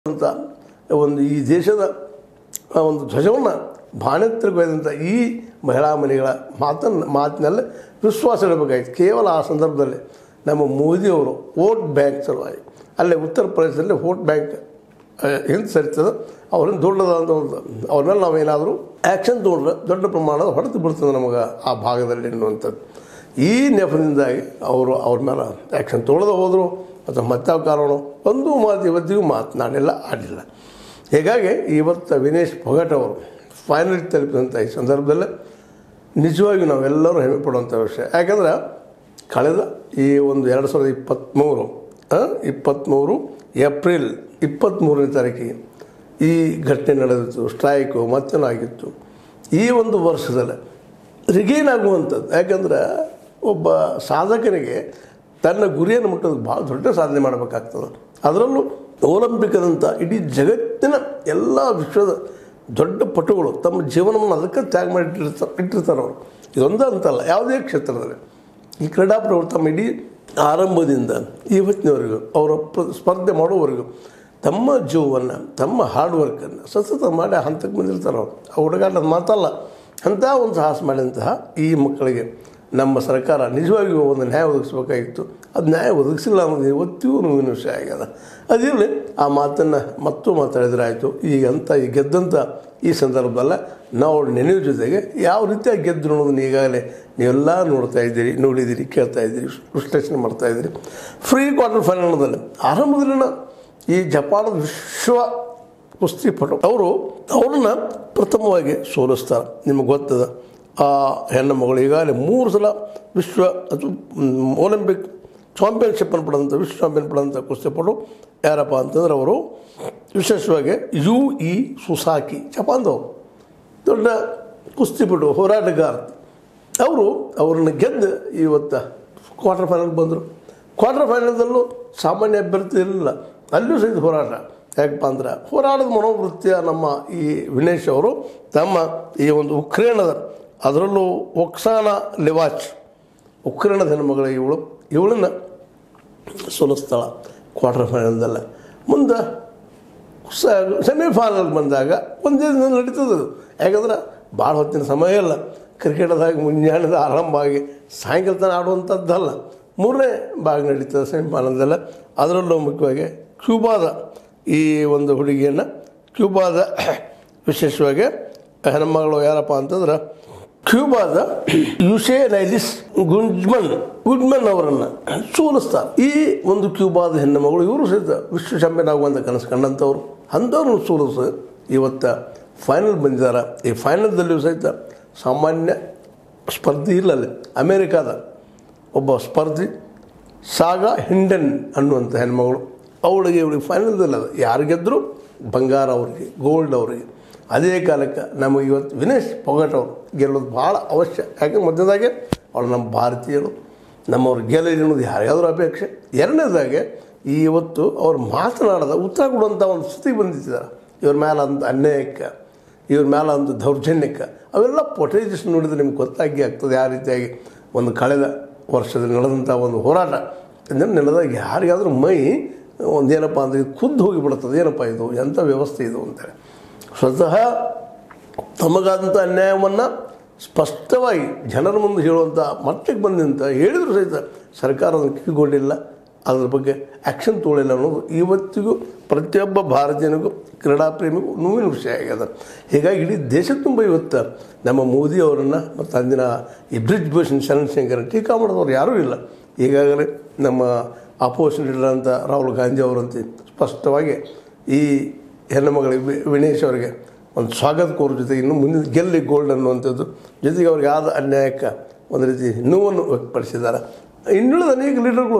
ಅಂತ ಒಂದು ಈ ದೇಶದ ಆ ಒಂದು ಧ್ವಜವನ್ನು ಬಾಣೆತ್ತರಗೊಯ್ದಂಥ ಈ ಮಹಿಳಾ ಮನೆಗಳ ಮಾತನ್ನು ಮಾತಿನಲ್ಲಿ ವಿಶ್ವಾಸ ಇಡಬೇಕಾಗಿತ್ತು ಕೇವಲ ಆ ಸಂದರ್ಭದಲ್ಲಿ ನಮ್ಮ ಮೋದಿಯವರು ವೋಟ್ ಬ್ಯಾಂಕ್ ಸಲುವಾಗಿ ಅಲ್ಲೇ ಉತ್ತರ ಪ್ರದೇಶದಲ್ಲಿ ವೋಟ್ ಬ್ಯಾಂಕ್ ಹಿಂದೆ ಸರಿತದೆ ಅವ್ರನ್ನ ದೊಡ್ಡದ ಅಂತ ಒಂದು ಅವ್ರ ಮೇಲೆ ನಾವೇನಾದರೂ ಆ್ಯಕ್ಷನ್ ತೊಗೊಂಡ್ರೆ ದೊಡ್ಡ ಪ್ರಮಾಣದ ಹೊಡೆದು ಬಿಡ್ತದೆ ನಮಗೆ ಆ ಭಾಗದಲ್ಲಿ ಎನ್ನುವಂಥದ್ದು ಈ ನೆಪದಿಂದಾಗಿ ಅವರು ಅವ್ರ ಮೇಲೆ ಆ್ಯಕ್ಷನ್ ತೊಗೊಳ್ಳದೆ ಹೋದರು ಅಥವಾ ಮತ್ತಾವ ಕಾರಣ ಒಂದು ಮಾತು ಇವತ್ತಿಗೂ ಮಾತನಾಡಿಲ್ಲ ಆಡಿಲ್ಲ ಹೀಗಾಗಿ ಇವತ್ತು ವಿನೇಶ್ ಫೊಗಟ್ ಅವರು ಫೈನಲ್ ತಲುಪಿದಂಥ ಈ ಸಂದರ್ಭದಲ್ಲಿ ನಿಜವಾಗಿಯೂ ನಾವೆಲ್ಲರೂ ಹೆಮ್ಮೆ ಪಡುವಂಥ ವಿಷಯ ಯಾಕಂದ್ರೆ ಕಳೆದ ಈ ಒಂದು ಎರಡು ಸಾವಿರದ ಇಪ್ಪತ್ತ್ಮೂರು ಇಪ್ಪತ್ತ್ಮೂರು ಏಪ್ರಿಲ್ ಇಪ್ಪತ್ತ್ಮೂರನೇ ತಾರೀಕಿಗೆ ಈ ಘಟನೆ ನಡೆದಿತ್ತು ಸ್ಟ್ರೈಕು ಮತ್ತೇನಾಗಿತ್ತು ಈ ಒಂದು ವರ್ಷದಲ್ಲಿ ರಿಗೇನ್ ಆಗುವಂಥದ್ದು ಯಾಕಂದ್ರೆ ಒಬ್ಬ ಸಾಧಕನಿಗೆ ತನ್ನ ಗುರಿಯನ್ನು ಮುಟ್ಟೋದು ಭಾಳ ದೊಡ್ಡ ಸಾಧನೆ ಮಾಡಬೇಕಾಗ್ತದೆ ಅದರಲ್ಲೂ ಒಲಿಂಪಿಕ್ದಂಥ ಇಡೀ ಜಗತ್ತಿನ ಎಲ್ಲ ವಿಶ್ವದ ದೊಡ್ಡ ಪಟುಗಳು ತಮ್ಮ ಜೀವನವನ್ನು ಅದಕ್ಕೆ ತ್ಯಾಗ ಮಾಡಿ ಇಟ್ಟಿರ್ತಾರೆ ಇಟ್ಟಿರ್ತಾರೆ ಅವರು ಇದೊಂದೇ ಅಂತಲ್ಲ ಯಾವುದೇ ಕ್ಷೇತ್ರದಲ್ಲಿ ಈ ಕ್ರೀಡಾಪಟುಗಳು ತಮ್ಮ ಇಡೀ ಆರಂಭದಿಂದ ಇವತ್ತಿನವರೆಗೂ ಅವರ ಪ್ರ- ಸ್ಪರ್ಧೆ ಮಾಡುವವರೆಗೂ ತಮ್ಮ ಜೀವವನ್ನು ತಮ್ಮ ಹಾರ್ಡ್ ವರ್ಕನ್ನು ಸತತ ಮಾಡಿ ಆ ಹಂತಕ್ಕೆ ಬಂದಿರ್ತಾರೆ ಅವರು ಆ ಹುಡುಗಾಟದ ಮಾತಲ್ಲ ಅಂಥ ಒಂದು ಸಾಹಸ ಮಾಡಿದಂತಹ ಈ ಮಕ್ಕಳಿಗೆ ನಮ್ಮ ಸರ್ಕಾರ ನಿಜವಾಗಿಯೂ ಒಂದು ನ್ಯಾಯ ಒದಗಿಸ್ಬೇಕಾಗಿತ್ತು ಅದು ನ್ಯಾಯ ಒದಗಿಸಿಲ್ಲ ಅನ್ನೋದು ಇವತ್ತಿಗೂ ನೋವಿನ ವಿಷಯ ಆಗ್ಯದ ಅದಿರಲಿ ಆ ಮಾತನ್ನು ಮತ್ತೂ ಮಾತಾಡಿದ್ರೆ ಆಯಿತು ಈಗ ಅಂತ ಈ ಗೆದ್ದಂಥ ಈ ಸಂದರ್ಭದಲ್ಲ ನಾವು ನೆನೆಯುವ ಜೊತೆಗೆ ಯಾವ ರೀತಿಯಾಗಿ ಗೆದ್ದು ಅನ್ನೋದನ್ನ ಈಗಾಗಲೇ ನೀವೆಲ್ಲ ನೋಡ್ತಾ ಇದ್ದೀರಿ ನೋಡಿದ್ದೀರಿ ಕೇಳ್ತಾ ಇದ್ದೀರಿ ವಿಶ್ಲೇಷಣೆ ಮಾಡ್ತಾ ಇದ್ದೀರಿ ಫ್ರೀ ಕ್ವಾರ್ಟರ್ ಫೈನಲ್ನಲ್ಲಿ ಆರಂಭದಲ್ಲಿನ ಈ ಜಪಾನದ ವಿಶ್ವ ಕುಸ್ತಿಪಟು ಅವರು ಅವ್ರನ್ನ ಪ್ರಥಮವಾಗಿ ಸೋಲಿಸ್ತಾರೆ ನಿಮಗೆ ಗೊತ್ತದ ಆ ಹೆಣ್ಣು ಮಗಳು ಈಗಾಗಲೇ ಮೂರು ಸಲ ವಿಶ್ವ ಅಥವಾ ಮ್, ಒಲಿಂಪಿಕ್ ಚಾಂಪಿಯನ್ಶಿಪ್ಪನ್ನು ಪಡೆದಂಥ ವಿಶ್ವ ಚಾಂಪಿಯನ್ ಪಡೆದಂಥ ಕುಸ್ತಿಪಟು ಯಾರಪ್ಪ ಅಂತಂದ್ರೆ ಅವರು ವಿಶೇಷವಾಗಿ ಯು ಇ ಸುಸಾಕಿ ಜಪಾನ್ದವರು ದೊಡ್ಡ ಕುಸ್ತಿಪಟು ಹೋರಾಟಗಾರ ಅವರು ಅವ್ರನ್ನ ಗೆದ್ದು ಇವತ್ತು ಕ್ವಾರ್ಟರ್ ಫೈನಲ್ಗೆ ಬಂದರು ಕ್ವಾರ್ಟರ್ ಫೈನಲ್ದಲ್ಲೂ ಸಾಮಾನ್ಯ ಅಭ್ಯರ್ಥಿ ಇರಲಿಲ್ಲ ಅಲ್ಲೂ ಸಹಿತ ಹೋರಾಟ ಯಾಕಪ್ಪ ಅಂದ್ರೆ ಹೋರಾಟದ ಮನೋವೃತ್ತಿಯ ನಮ್ಮ ಈ ವಿನೇಶ್ ಅವರು ತಮ್ಮ ಈ ಒಂದು ಉಕ್ರೇನದ ಅದರಲ್ಲೂ ಒಕ್ಸಾನ ಲಿವಾಚ್ ಉಕ್ರೇನದ ಹೆಣ್ಮಗಳು ಇವಳು ಇವಳನ್ನು ಸೋಲಿಸ್ತಾಳ ಕ್ವಾರ್ಟರ್ ಫೈನಲ್ದಲ್ಲ ಮುಂದೆ ಸ ಸೆಮಿಫೈನಲ್ಗೆ ಬಂದಾಗ ಒಂದೇ ದಿನ ನಡೀತದೆ ಅದು ಯಾಕಂದ್ರೆ ಭಾಳ ಹೊತ್ತಿನ ಸಮಯ ಇಲ್ಲ ಕ್ರಿಕೆಟದಾಗ ಮುಂಜಾನೆದ ಆರಂಭ ಆಗಿ ಸಾಯಂಕಾಲ ತನಕ ಆಡುವಂಥದ್ದಲ್ಲ ಮೂರನೇ ಭಾಗ ನಡೀತದೆ ಸೆಮಿಫೈನಲ್ದೆಲ್ಲ ಅದರಲ್ಲೂ ಮುಖ್ಯವಾಗಿ ಕ್ಯೂಬಾದ ಈ ಒಂದು ಹುಡುಗಿಯನ್ನು ಕ್ಯೂಬಾದ ವಿಶೇಷವಾಗಿ ಹೆಣ್ಮಗಳು ಯಾರಪ್ಪ ಅಂತಂದ್ರೆ ಕ್ಯೂಬಾದ ಯುಸೆ ನೈಲಿಸ್ ಗುಂಜ್ಮನ್ ಗುಡ್ಮನ್ ಅವರನ್ನು ಸೋಲಿಸ್ತಾರೆ ಈ ಒಂದು ಕ್ಯೂಬಾದ ಹೆಣ್ಣು ಮಗಳು ಇವರು ಸಹಿತ ವಿಶ್ವ ಚಾಂಪಿಯನ್ ಆಗುವಂಥ ಕನಸು ಕಂಡಂಥವ್ರು ಅಂಥವ್ರನ್ನ ಸೋಲಿಸಿ ಇವತ್ತು ಫೈನಲ್ ಬಂದಿದ್ದಾರೆ ಈ ಫೈನಲ್ದಲ್ಲಿಯೂ ಸಹಿತ ಸಾಮಾನ್ಯ ಸ್ಪರ್ಧಿ ಇಲ್ಲ ಅಲ್ಲಿ ಅಮೇರಿಕಾದ ಒಬ್ಬ ಸ್ಪರ್ಧಿ ಸಾಗಾ ಹಿಂಡನ್ ಅನ್ನುವಂಥ ಹೆಣ್ಮಗಳು ಅವಳಿಗೆ ಇವಳಿಗೆ ಫೈನಲ್ದಲ್ಲಿ ಅದ ಯಾರು ಗೆದ್ದರು ಬಂಗಾರ ಅವರಿಗೆ ಗೋಲ್ಡ್ ಅವರಿಗೆ ಅದೇ ಕಾಲಕ್ಕೆ ನಮಗೆ ಇವತ್ತು ವಿನೇಶ್ ಪೊಗಟ್ ಅವರು ಗೆಲ್ಲೋದು ಭಾಳ ಅವಶ್ಯ ಯಾಕಂದ್ರೆ ಮೊದಲದಾಗೆ ಅವಳು ನಮ್ಮ ಭಾರತೀಯರು ನಮ್ಮವ್ರು ಗೆಲ್ಲಲಿ ಅನ್ನೋದು ಯಾರಿಗಾದ್ರೂ ಅಪೇಕ್ಷೆ ಎರಡನೇದಾಗೆ ಈ ಇವತ್ತು ಅವ್ರು ಮಾತನಾಡದ ಉತ್ತರ ಕೊಡುವಂಥ ಒಂದು ಸ್ಥಿತಿಗೆ ಬಂದಿದ್ದಾರೆ ಇವ್ರ ಮೇಲೆ ಅಂತ ಅನ್ಯಾಯಕ್ಕೆ ಇವ್ರ ಮೇಲೆ ಒಂದು ದೌರ್ಜನ್ಯಕ್ಕೆ ಅವೆಲ್ಲ ಫೊಟೇಜಸ್ ನೋಡಿದ್ರೆ ನಿಮ್ಗೆ ಗೊತ್ತಾಗಿ ಆಗ್ತದೆ ಯಾವ ರೀತಿಯಾಗಿ ಒಂದು ಕಳೆದ ವರ್ಷದಲ್ಲಿ ನಡೆದಂಥ ಒಂದು ಹೋರಾಟ ಇದನ್ನು ನಡೆದಾಗ ಯಾರಿಗಾದ್ರೂ ಮೈ ಒಂದೇನಪ್ಪ ಅಂದರೆ ಇದು ಖುದ್ದು ಹೋಗಿಬಿಡ್ತದೆ ಏನಪ್ಪ ಇದು ಎಂಥ ವ್ಯವಸ್ಥೆ ಇದು ಅಂತೇಳಿ ಸ್ವತಃ ತಮಗಾದಂಥ ಅನ್ಯಾಯವನ್ನು ಸ್ಪಷ್ಟವಾಗಿ ಜನರ ಮುಂದೆ ಹೇಳುವಂಥ ಮಟ್ಟಕ್ಕೆ ಬಂದಂತ ಹೇಳಿದ್ರು ಸಹಿತ ಸರ್ಕಾರ ಅದನ್ನು ಕಿವಿಗೊಂಡಿಲ್ಲ ಅದ್ರ ಬಗ್ಗೆ ಆ್ಯಕ್ಷನ್ ತೊಗೊಳ್ಳಿಲ್ಲ ಅನ್ನೋದು ಇವತ್ತಿಗೂ ಪ್ರತಿಯೊಬ್ಬ ಭಾರತೀಯನಿಗೂ ಕ್ರೀಡಾ ಪ್ರೇಮಿಗೂ ನೋವಿನ ವಿಷಯ ಆಗ್ಯದ ಹೀಗಾಗಿ ಇಡೀ ದೇಶ ತುಂಬ ಇವತ್ತು ನಮ್ಮ ಮೋದಿ ಅವರನ್ನು ಮತ್ತು ಅಂದಿನ ಈ ಬ್ರಿಜ್ ಭೂಷಣ್ ಶರಣ್ ಶಂಕರ್ ಟೀಕಾ ಮಾಡಿದವರು ಯಾರೂ ಇಲ್ಲ ಈಗಾಗಲೇ ನಮ್ಮ ಅಪೋಸಿಷನ್ ಲೀಡರ್ ಅಂತ ರಾಹುಲ್ ಗಾಂಧಿ ಅವರಂತೆ ಸ್ಪಷ್ಟವಾಗಿ ಈ ಹೆಣ್ಣುಮಗಳಿಗೆ ವಿ- ವಿನೇಶ್ ಅವರಿಗೆ ಒಂದು ಸ್ವಾಗತ ಕೋರೋ ಜೊತೆಗೆ ಇನ್ನು ಮುಂದಿನ ಗೆಲ್ಲಿ ಗೋಲ್ಡ್ ಅನ್ನುವಂಥದ್ದು ಜೊತೆಗೆ ಅವ್ರಿಗೆ ಆದ ಅನ್ಯಾಯಕ್ಕೆ ಒಂದು ರೀತಿ ನೋವನ್ನು ವ್ಯಕ್ತಪಡಿಸಿದ್ದಾರೆ ಇನ್ನುಳಿದ ಅನೇಕ ಲೀಡರ್ಗಳು